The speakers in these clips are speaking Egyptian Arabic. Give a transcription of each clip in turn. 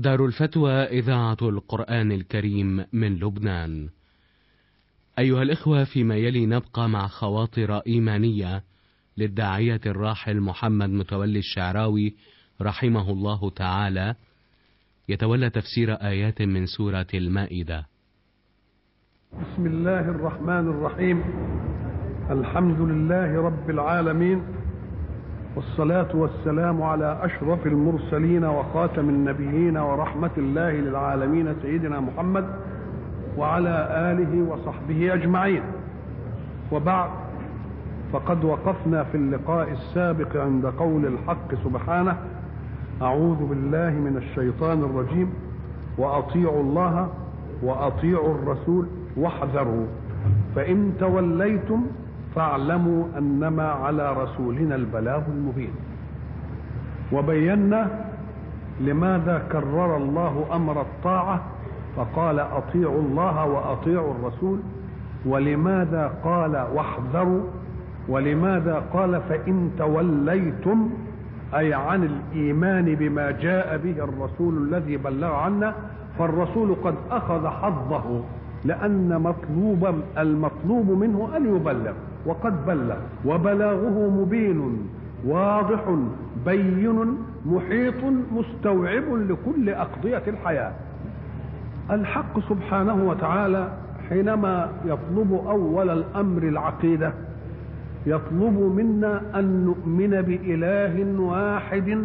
دار الفتوى إذاعة القرآن الكريم من لبنان. أيها الإخوة فيما يلي نبقى مع خواطر إيمانية للداعية الراحل محمد متولي الشعراوي رحمه الله تعالى يتولى تفسير آيات من سورة المائدة. بسم الله الرحمن الرحيم الحمد لله رب العالمين والصلاة والسلام على أشرف المرسلين وخاتم النبيين ورحمة الله للعالمين سيدنا محمد وعلى آله وصحبه أجمعين وبعد فقد وقفنا في اللقاء السابق عند قول الحق سبحانه أعوذ بالله من الشيطان الرجيم وأطيعوا الله وأطيعوا الرسول واحذروا فإن توليتم فاعلموا انما على رسولنا البلاغ المبين وبينا لماذا كرر الله امر الطاعه فقال اطيعوا الله واطيعوا الرسول ولماذا قال واحذروا ولماذا قال فان توليتم اي عن الايمان بما جاء به الرسول الذي بلغ عنا فالرسول قد اخذ حظه لان مطلوب المطلوب منه ان يبلغ وقد بلغ وبلاغه مبين واضح بين محيط مستوعب لكل أقضية الحياة الحق سبحانه وتعالى حينما يطلب أول الأمر العقيدة يطلب منا أن نؤمن بإله واحد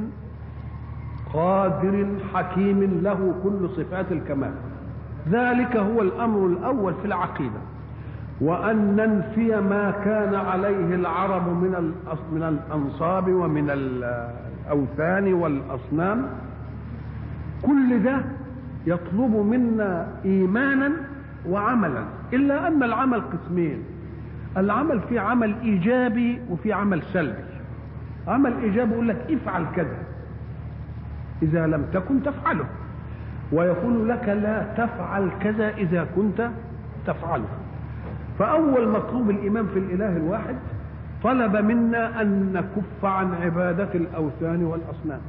قادر حكيم له كل صفات الكمال ذلك هو الأمر الأول في العقيدة وأن ننفي ما كان عليه العرب من من الأنصاب ومن الأوثان والأصنام كل ده يطلب منا إيمانا وعملا إلا أن العمل قسمين العمل في عمل إيجابي وفي عمل سلبي عمل إيجابي يقول لك افعل كذا إذا لم تكن تفعله ويقول لك لا تفعل كذا إذا كنت تفعله فأول مطلوب الإيمان في الإله الواحد طلب منا أن نكف عن عبادة الأوثان والأصنام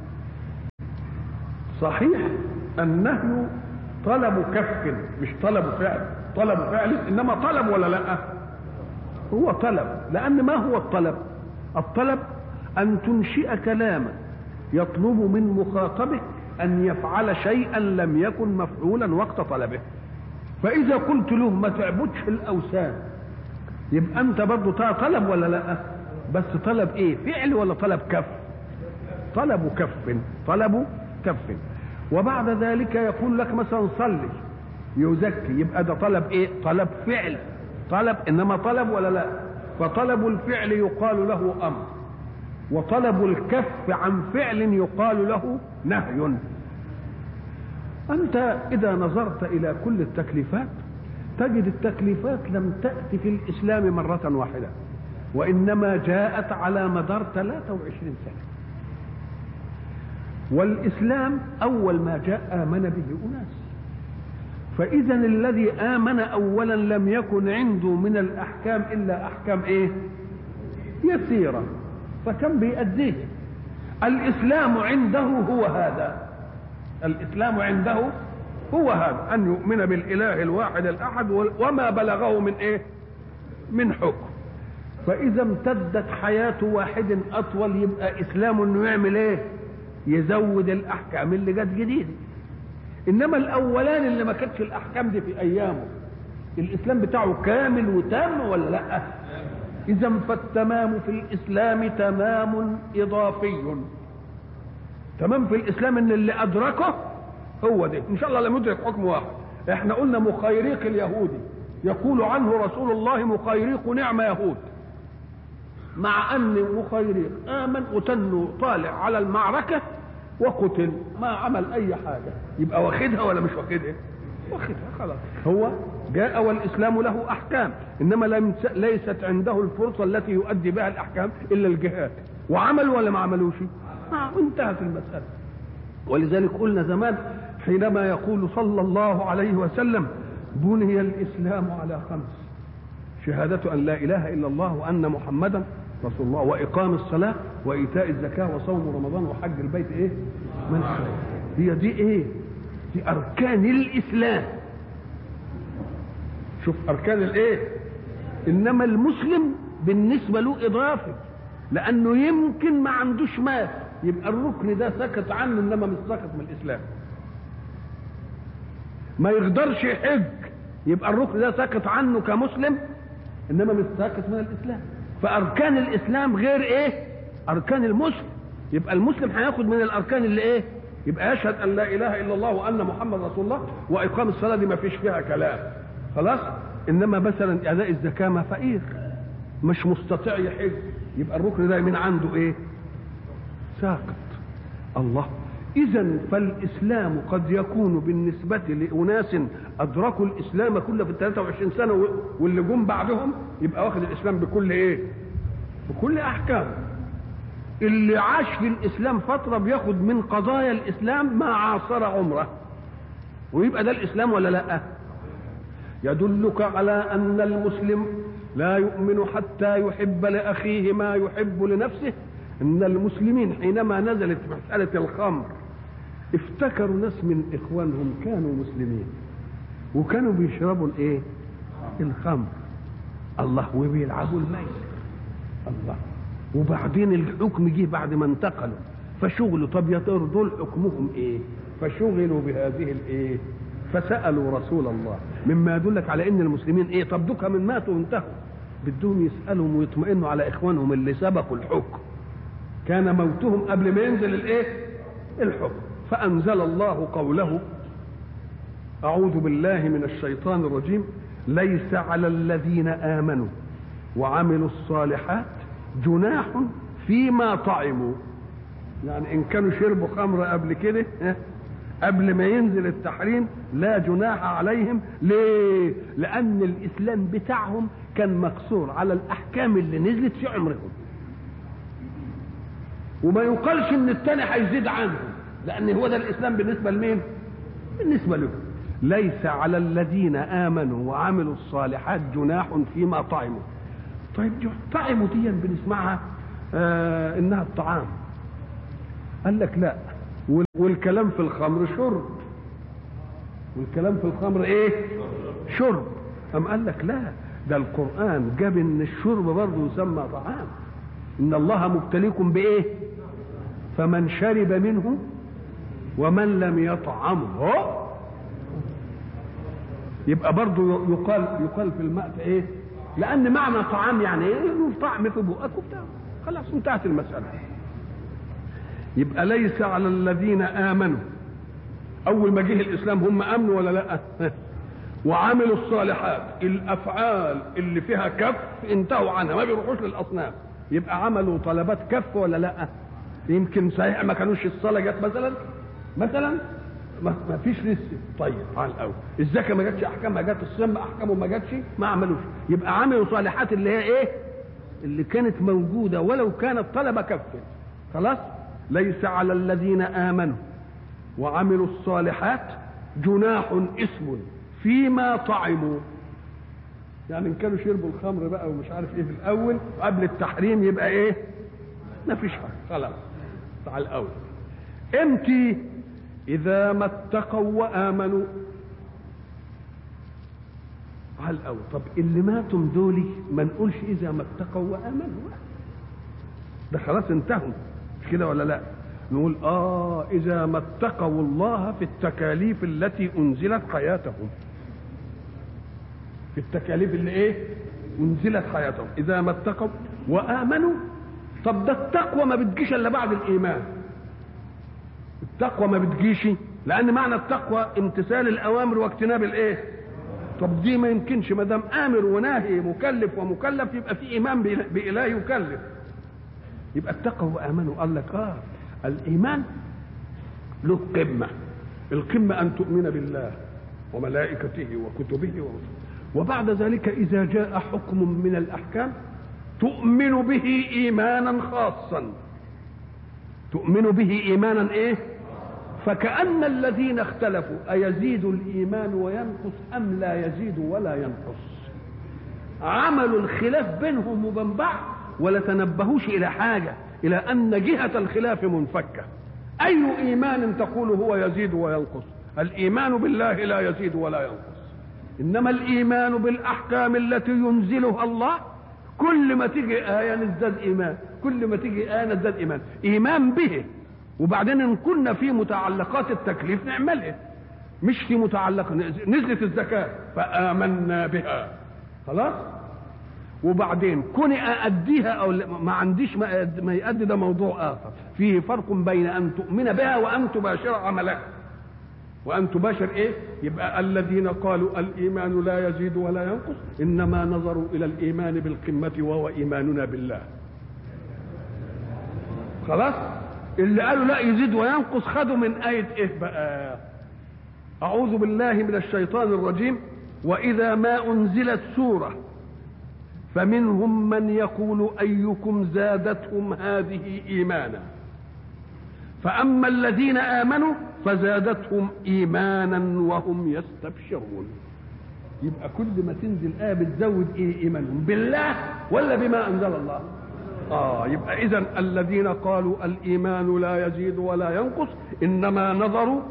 صحيح النهي طلب كف مش طلب فعل طلب فعل إنما طلب ولا لا هو طلب لأن ما هو الطلب الطلب أن تنشئ كلاما يطلب من مخاطبه أن يفعل شيئا لم يكن مفعولا وقت طلبه فإذا قلت له ما تعبدش الأوثان يبقى أنت برضه طلب ولا لا؟ بس طلب إيه؟ فعل ولا طلب كف؟ طلب كف طلب كف وبعد ذلك يقول لك مثلا صلي يزكي يبقى ده طلب إيه؟ طلب فعل طلب إنما طلب ولا لا؟ فطلب الفعل يقال له أمر وطلب الكف عن فعل يقال له نهي أنت إذا نظرت إلى كل التكليفات تجد التكليفات لم تأتي في الإسلام مرة واحدة وإنما جاءت على مدار 23 سنة والإسلام أول ما جاء آمن به أناس فإذا الذي آمن أولا لم يكن عنده من الأحكام إلا أحكام إيه يسيرة فكم بيأديه الإسلام عنده هو هذا الإسلام عنده هو هذا أن يؤمن بالإله الواحد الأحد وما بلغه من إيه من حكم فإذا امتدت حياة واحد أطول يبقى إسلام إنه يعمل إيه يزود الأحكام اللي جت جديدة إنما الأولان اللي ما كانتش الأحكام دي في أيامه الإسلام بتاعه كامل وتام ولا لأ إذا فالتمام في الإسلام تمام إضافي تمام في الاسلام ان اللي ادركه هو ده ان شاء الله لم يدرك حكم واحد احنا قلنا مخيريق اليهودي يقول عنه رسول الله مخيريق نعم يهود مع ان مخيريق امن وتنه طالع على المعركه وقتل ما عمل اي حاجه يبقى واخدها ولا مش واخدها واخدها خلاص هو جاء والاسلام له احكام انما لم ليست عنده الفرصه التي يؤدي بها الاحكام الا الجهاد وعمل ولا ما عملوش انتهت المسألة ولذلك قلنا زمان حينما يقول صلى الله عليه وسلم بني الإسلام على خمس شهادة أن لا إله إلا الله وأن محمدا رسول الله وإقام الصلاة وإيتاء الزكاة وصوم رمضان وحج البيت إيه من حج هي دي إيه دي اركان الاسلام شوف اركان الايه انما المسلم بالنسبه له اضافي لانه يمكن ما عندوش مال يبقى الركن ده سكت عنه انما مش سكت من الاسلام ما يقدرش يحج يبقى الركن ده سكت عنه كمسلم انما مش ساكت من الاسلام فاركان الاسلام غير ايه اركان المسلم يبقى المسلم هياخد من الاركان اللي ايه يبقى يشهد ان لا اله الا الله وان محمد رسول الله واقام الصلاه دي ما فيش فيها كلام خلاص انما مثلا اداء الزكاه ما فقير مش مستطيع يحج يبقى الركن ده من عنده ايه ساقط الله اذا فالاسلام قد يكون بالنسبه لاناس ادركوا الاسلام كله في ال 23 سنه واللي جم بعدهم يبقى واخد الاسلام بكل ايه بكل احكامه اللي عاش في الاسلام فتره بياخد من قضايا الاسلام ما عاصر عمره ويبقى ده الاسلام ولا لا يدلك على ان المسلم لا يؤمن حتى يحب لاخيه ما يحب لنفسه ان المسلمين حينما نزلت مساله الخمر افتكروا ناس من اخوانهم كانوا مسلمين وكانوا بيشربوا الايه الخمر الله وبيلعبوا الميسر الله وبعدين الحكم جه بعد ما انتقلوا فشغلوا طب يا ترى دول حكمهم ايه فشغلوا بهذه الايه فسالوا رسول الله مما يدلك على ان المسلمين ايه طب دوكا من ماتوا وانتهوا بدهم يسالهم ويطمئنوا على اخوانهم اللي سبقوا الحكم كان موتهم قبل ما ينزل الايه الحكم فانزل الله قوله اعوذ بالله من الشيطان الرجيم ليس على الذين امنوا وعملوا الصالحات جناح فيما طعموا يعني ان كانوا شربوا خمر قبل كده قبل ما ينزل التحريم لا جناح عليهم ليه لان الاسلام بتاعهم كان مقصور على الاحكام اللي نزلت في عمرهم وما يقالش ان التاني هيزيد عنهم لان هو ده الاسلام بالنسبه لمين بالنسبه لهم ليس على الذين امنوا وعملوا الصالحات جناح فيما طعموا طيب طعموا دي بنسمعها آه انها الطعام قال لك لا والكلام في الخمر شرب والكلام في الخمر ايه شرب أم قال لك لا ده القرآن جاب ان الشرب برضه يسمى طعام ان الله مبتليكم بايه فمن شرب منه ومن لم يطعمه يبقى برضه يقال يقال في الماء ايه لان معنى طعام يعني ايه له طعم في بقك وبتاع خلاص انتهت المساله يبقى ليس على الذين امنوا اول ما جه الاسلام هم امنوا ولا لا وعملوا الصالحات الافعال اللي فيها كف انتهوا عنها ما بيروحوش للاصنام يبقى عملوا طلبات كف ولا لا يمكن صحيح ما كانوش الصلاه جت مثلا مثلا ما فيش لسه طيب على الاول الزكاه ما جاتش احكامها جت الصيام احكامه ما جاتش ما عملوش يبقى عملوا صالحات اللي هي ايه اللي كانت موجوده ولو كانت طلبه كف خلاص ليس على الذين امنوا وعملوا الصالحات جناح اسم فيما طعموا يعني ان كانوا شربوا الخمر بقى ومش عارف ايه في الاول قبل التحريم يبقى ايه ما فيش حاجه خلاص على الاول امتى اذا ما اتقوا وامنوا على الاول طب اللي ماتوا دول ما نقولش اذا ما اتقوا وامنوا ده خلاص انتهوا مش كده ولا لا نقول اه اذا ما اتقوا الله في التكاليف التي انزلت حياتهم في التكاليف اللي ايه انزلت حياتهم اذا ما اتقوا وامنوا طب ده التقوى ما بتجيش الا بعد الايمان التقوى ما بتجيش لان معنى التقوى امتثال الاوامر واجتناب الايه طب دي ما يمكنش ما دام امر وناهي مكلف ومكلف يبقى في ايمان باله يكلف يبقى اتقوا وامنوا قال لك اه الايمان له قمه القمه ان تؤمن بالله وملائكته وكتبه ورسله وبعد ذلك اذا جاء حكم من الاحكام تؤمن به ايمانا خاصا تؤمن به ايمانا ايه فكأن الذين اختلفوا أيزيد الإيمان وينقص أم لا يزيد ولا ينقص عملوا الخلاف بينهم وبين بعض ولا تنبهوش إلى حاجة إلى أن جهة الخلاف منفكة أي إيمان تقول هو يزيد وينقص الايمان بالله لا يزيد ولا ينقص انما الايمان بالاحكام التي ينزلها الله كل ما تيجي ايه نزداد ايمان كل ما تيجي ايه نزداد ايمان ايمان به وبعدين ان كنا في متعلقات التكليف نعملها مش في متعلق نزلت الزكاه فامنا بها خلاص وبعدين كوني أأديها أو ما عنديش ما يأدي ده موضوع آخر فيه فرق بين أن تؤمن بها وأن تباشر عملها وأن تباشر إيه يبقى الذين قالوا الإيمان لا يزيد ولا ينقص إنما نظروا إلى الإيمان بالقمة وهو إيماننا بالله خلاص اللي قالوا لا يزيد وينقص خدوا من آية إيه بقى أعوذ بالله من الشيطان الرجيم وإذا ما أنزلت سورة فمنهم من يقول ايكم زادتهم هذه ايمانا فاما الذين امنوا فزادتهم ايمانا وهم يستبشرون يبقى كل ما تنزل ايه بتزود ايه ايمانهم بالله ولا بما انزل الله اه يبقى اذا الذين قالوا الايمان لا يزيد ولا ينقص انما نظروا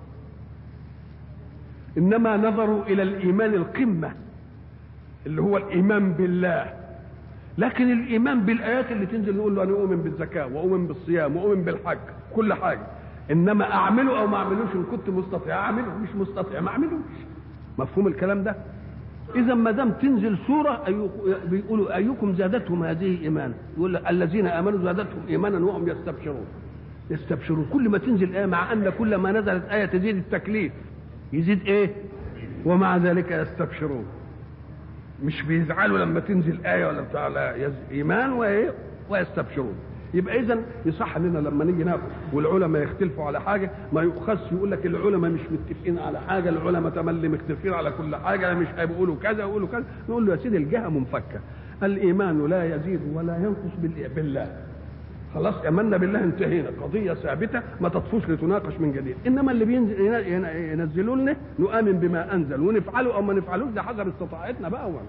انما نظروا الى الايمان القمه اللي هو الايمان بالله لكن الايمان بالايات اللي تنزل نقول له انا اؤمن بالزكاه واؤمن بالصيام واؤمن بالحج كل حاجه انما اعمله او ما اعملوش ان كنت مستطيع اعمله مش مستطيع ما اعملوش مفهوم الكلام ده اذا ما دام تنزل سوره بيقولوا ايكم زادتهم هذه ايمانا يقول الذين امنوا زادتهم ايمانا وهم يستبشرون يستبشرون كل ما تنزل ايه مع ان كل ما نزلت ايه تزيد التكليف يزيد ايه ومع ذلك يستبشرون مش بيزعلوا لما تنزل آية ولا بتاع لا إيمان وإيه ويستبشرون يبقى إذا يصح لنا لما نيجي ناخد والعلماء يختلفوا على حاجة ما يؤخذش يقول لك العلماء مش متفقين على حاجة العلماء تملي مختلفين على كل حاجة مش هيقولوا كذا يقولوا كذا نقول له يا سيدي الجهة منفكة الإيمان لا يزيد ولا ينقص بالله خلاص امنا بالله انتهينا قضيه ثابته ما تطفوش لتناقش من جديد انما اللي بينزل ينزلوا لنا نؤمن بما انزل ونفعله او ما نفعلوش ده حسب استطاعتنا بقى وانا.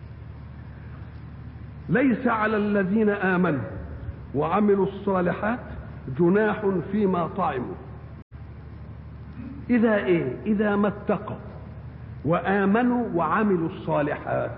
ليس على الذين امنوا وعملوا الصالحات جناح فيما طعموا اذا ايه اذا ما اتقوا وامنوا وعملوا الصالحات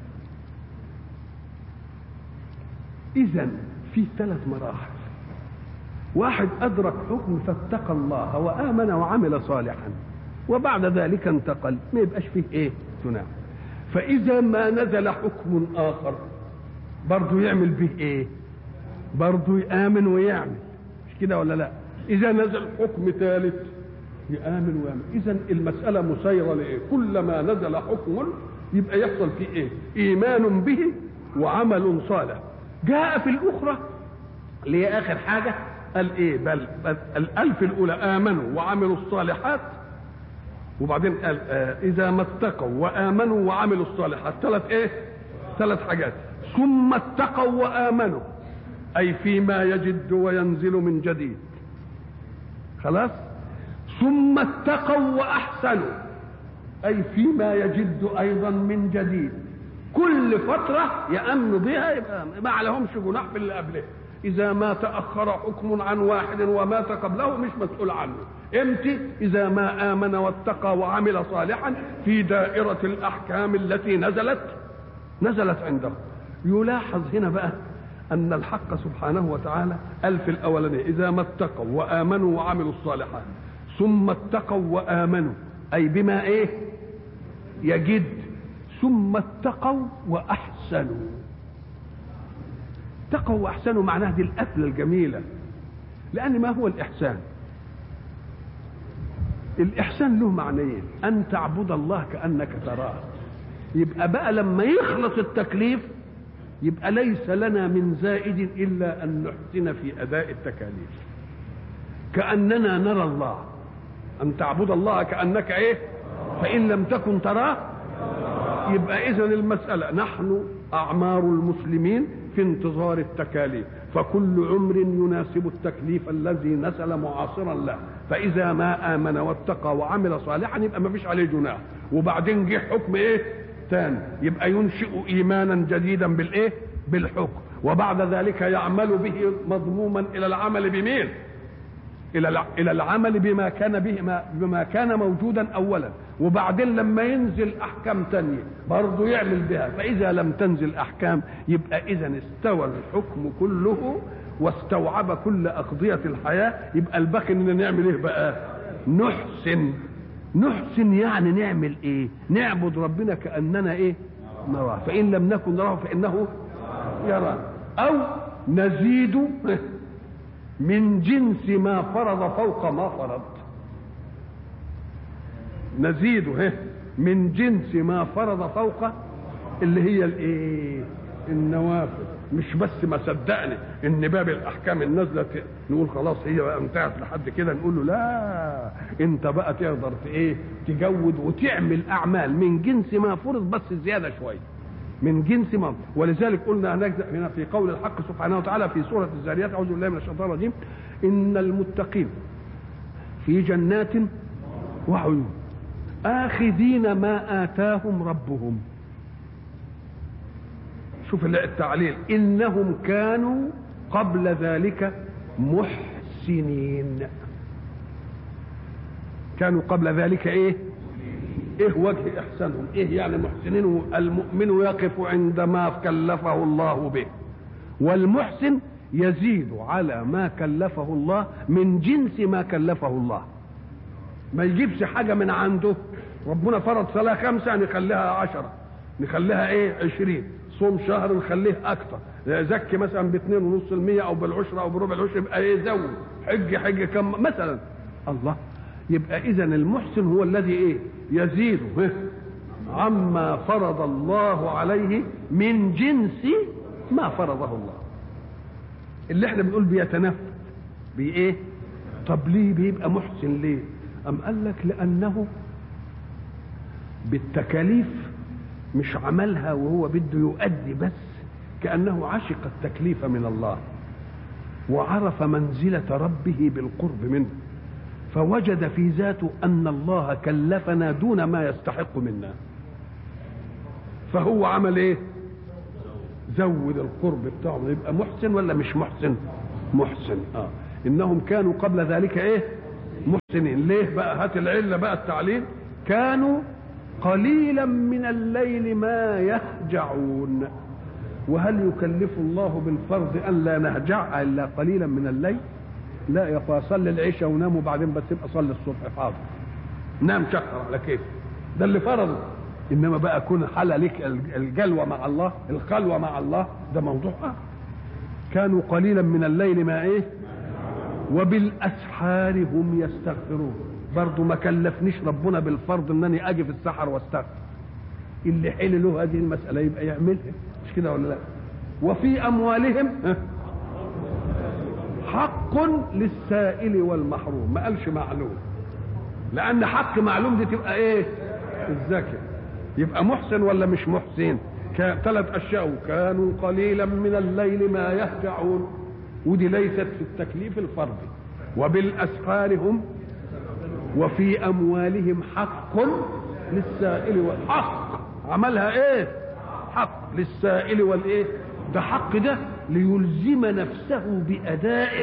اذا في ثلاث مراحل واحد أدرك حكم فاتقى الله وآمن وعمل صالحا وبعد ذلك انتقل ما يبقاش فيه ايه تنام فإذا ما نزل حكم آخر برضه يعمل به ايه برضه يآمن ويعمل مش كده ولا لا إذا نزل حكم ثالث يآمن ويعمل إذا المسألة مسيرة لإيه كلما نزل حكم يبقى يحصل فيه ايه إيمان به وعمل صالح جاء في الأخرى اللي هي آخر حاجة قال إيه بل, بل الألف الأولى آمنوا وعملوا الصالحات وبعدين قال آه إذا ما اتقوا وآمنوا وعملوا الصالحات ثلاث إيه؟ ثلاث حاجات ثم اتقوا وآمنوا أي فيما يجد وينزل من جديد خلاص ثم اتقوا وأحسنوا أي فيما يجد أيضا من جديد كل فترة يأمنوا بها يبقى ما عليهمش جناح في اللي قبله إذا ما تأخر حكم عن واحد ومات قبله مش مسؤول عنه امتى إذا ما آمن واتقى وعمل صالحا في دائرة الأحكام التي نزلت نزلت عنده يلاحظ هنا بقى أن الحق سبحانه وتعالى قال في الأولانية إذا ما اتقوا وآمنوا وعملوا الصالحات ثم اتقوا وآمنوا أي بما إيه يجد ثم اتقوا واحسنوا اتقوا واحسنوا معناها دي القفله الجميله لان ما هو الاحسان الاحسان له معنيين ان تعبد الله كانك تراه يبقى بقى لما يخلص التكليف يبقى ليس لنا من زائد الا ان نحسن في اداء التكاليف كاننا نرى الله ان تعبد الله كانك ايه فان لم تكن تراه يبقى اذا المساله نحن اعمار المسلمين في انتظار التكاليف فكل عمر يناسب التكليف الذي نزل معاصرا له فاذا ما امن واتقى وعمل صالحا يبقى ما فيش عليه جناح وبعدين جه حكم ايه ثاني يبقى ينشئ ايمانا جديدا بالايه بالحكم وبعد ذلك يعمل به مضموما الى العمل بمين الى الع- الى العمل بما كان به ما- بما كان موجودا اولا وبعدين لما ينزل احكام تانية برضه يعمل بها فاذا لم تنزل احكام يبقى اذا استوى الحكم كله واستوعب كل اقضيه الحياه يبقى الباقي اننا نعمل ايه بقى نحسن نحسن يعني نعمل ايه نعبد ربنا كاننا ايه نراه فان لم نكن نراه فانه يرى او نزيد من جنس ما فرض فوق ما فرض نزيد هه من جنس ما فرض فوق اللي هي الايه النوافل مش بس ما صدقني ان باب الاحكام النازله ت- نقول خلاص هي بقى انتهت لحد كده نقول له لا انت بقى تقدر ت- ايه تجود وتعمل اعمال من جنس ما فرض بس زياده شويه من جنس ما ولذلك قلنا هناك هنا في قول الحق سبحانه وتعالى في سوره الذاريات اعوذ بالله من الشيطان الرجيم ان المتقين في جنات وعيون آخذين ما آتاهم ربهم شوف التعليل إنهم كانوا قبل ذلك محسنين كانوا قبل ذلك إيه إيه وجه إحسانهم إيه يعني محسنين المؤمن يقف عند ما كلفه الله به والمحسن يزيد على ما كلفه الله من جنس ما كلفه الله ما يجيبش حاجة من عنده ربنا فرض صلاة خمسة نخليها عشرة نخليها ايه عشرين صوم شهر نخليه اكتر زكي مثلا باثنين ونص المية او بالعشرة او بربع العشر يبقى ايه زود حج حج كم مثلا الله يبقى اذا المحسن هو الذي ايه يزيد إيه؟ عما فرض الله عليه من جنس ما فرضه الله اللي احنا بنقول بيتنفذ بايه طب ليه بيبقى محسن ليه أم قال لك لأنه بالتكاليف مش عملها وهو بده يؤدي بس كأنه عشق التكليف من الله وعرف منزلة ربه بالقرب منه فوجد في ذاته أن الله كلفنا دون ما يستحق منا فهو عمل ايه زود القرب بتاعه يبقى محسن ولا مش محسن محسن اه انهم كانوا قبل ذلك ايه محسنين ليه بقى هات العله بقى التعليل كانوا قليلا من الليل ما يهجعون وهل يكلف الله بالفرض ان لا نهجع الا قليلا من الليل لا يا اخويا صلي العشاء ونام وبعدين بس يبقى صلي الصبح حاضر نام شهر على كيف ده اللي فرضه انما بقى كون حل لك الجلوه مع الله الخلوه مع الله ده موضوع آخر كانوا قليلا من الليل ما ايه وبالاسحار هم يستغفرون برضه ما كلفنيش ربنا بالفرض انني اجي في السحر واستغفر اللي حل له هذه المساله يبقى يعملها مش كده ولا لا وفي اموالهم حق للسائل والمحروم ما قالش معلوم لان حق معلوم دي تبقى ايه الزكاه يبقى محسن ولا مش محسن ثلاث اشياء كانوا قليلا من الليل ما يهجعون ودي ليست في التكليف الفردي وبالاسحار هم وفي اموالهم حق للسائل والحق عملها ايه حق للسائل والايه ده حق ده ليلزم نفسه بادائه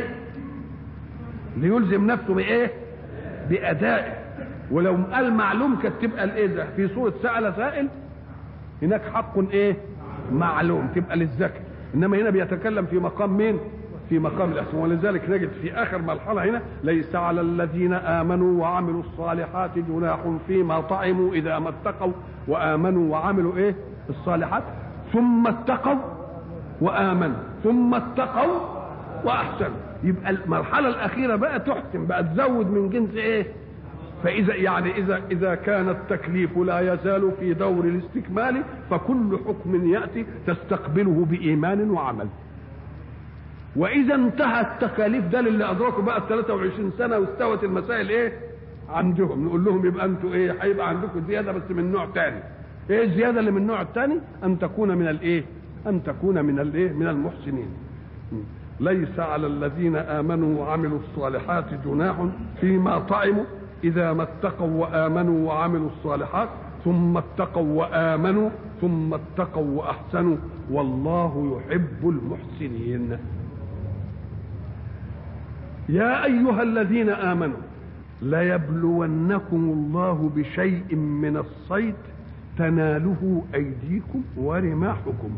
ليلزم نفسه بايه بادائه ولو قال معلوم كانت تبقى الايه ده في صوره سال سائل هناك حق ايه معلوم تبقى للذكر انما هنا بيتكلم في مقام مين في مقام الاسماء ولذلك نجد في اخر مرحله هنا ليس على الذين امنوا وعملوا الصالحات جناح فيما طعموا اذا ما اتقوا وامنوا وعملوا ايه الصالحات ثم اتقوا وامنوا ثم اتقوا واحسنوا يبقى المرحله الاخيره بقى تحسن بقى تزود من جنس ايه فإذا يعني إذا إذا كان التكليف لا يزال في دور الاستكمال فكل حكم يأتي تستقبله بإيمان وعمل. وإذا انتهى التكاليف ده للي أدركوا بقى ال 23 سنة واستوت المسائل إيه؟ عندهم نقول لهم يبقى أنتوا إيه؟ هيبقى عندكم زيادة بس من نوع تاني. إيه الزيادة اللي من النوع الثاني؟ أن تكون من الإيه؟ أن تكون من الإيه؟ من المحسنين. ليس على الذين آمنوا وعملوا الصالحات جناح فيما طعموا إذا ما اتقوا وآمنوا وعملوا الصالحات ثم اتقوا وآمنوا ثم اتقوا وأحسنوا والله يحب المحسنين يا ايها الذين امنوا ليبلونكم الله بشيء من الصيد تناله ايديكم ورماحكم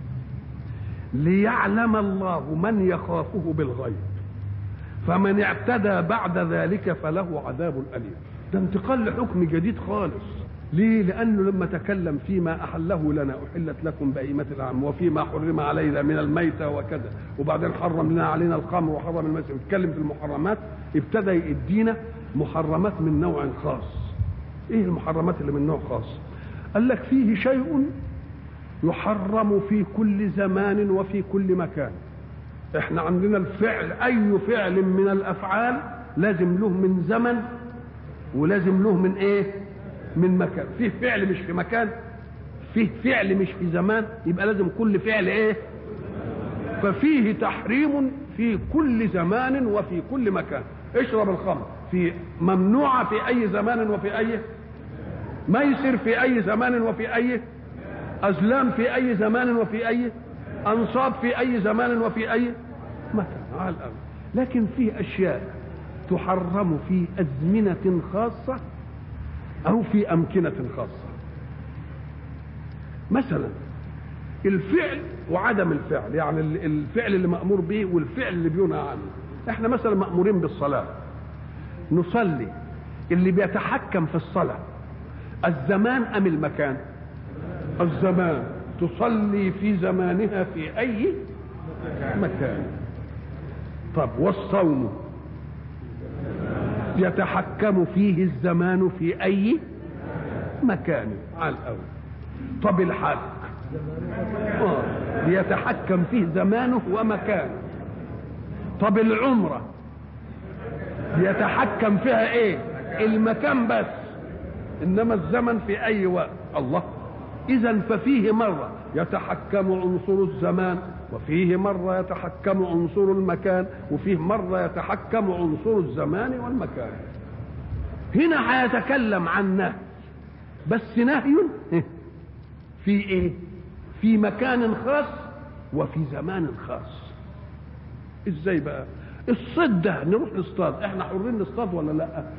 ليعلم الله من يخافه بالغيب فمن اعتدى بعد ذلك فله عذاب اليم ده انتقال لحكم جديد خالص ليه لانه لما تكلم فيما احله لنا احلت لكم بهيمه العام وفيما حرم علينا من الميته وكذا وبعدين حرم لنا علينا الخمر وحرم الميته ويتكلم في المحرمات ابتدى يدينا محرمات من نوع خاص ايه المحرمات اللي من نوع خاص قال لك فيه شيء يحرم في كل زمان وفي كل مكان احنا عندنا الفعل اي فعل من الافعال لازم له من زمن ولازم له من ايه من مكان فيه فعل مش في مكان فيه فعل مش في زمان يبقى لازم كل فعل ايه ففيه تحريم في كل زمان وفي كل مكان اشرب الخمر في ممنوعة في اي زمان وفي اي ميسر في اي زمان وفي اي ازلام في اي زمان وفي اي انصاب في اي زمان وفي اي مكان على الأرض لكن في اشياء تحرم في ازمنه خاصه او في امكنه خاصه مثلا الفعل وعدم الفعل يعني الفعل اللي مامور به والفعل اللي بينهى عنه احنا مثلا مامورين بالصلاه نصلي اللي بيتحكم في الصلاه الزمان ام المكان الزمان تصلي في زمانها في اي مكان طب والصوم يتحكم فيه الزمان في اي مكان على الاول طب الحج آه. يتحكم فيه زمانه ومكانه طب العمره يتحكم فيها ايه المكان بس انما الزمن في اي وقت الله اذا ففيه مره يتحكم عنصر الزمان وفيه مرة يتحكم عنصر المكان وفيه مرة يتحكم عنصر الزمان والمكان هنا هيتكلم عن نهي بس نهي في ايه في مكان خاص وفي زمان خاص ازاي بقى الصيد ده نروح نصطاد احنا حرين نصطاد ولا لا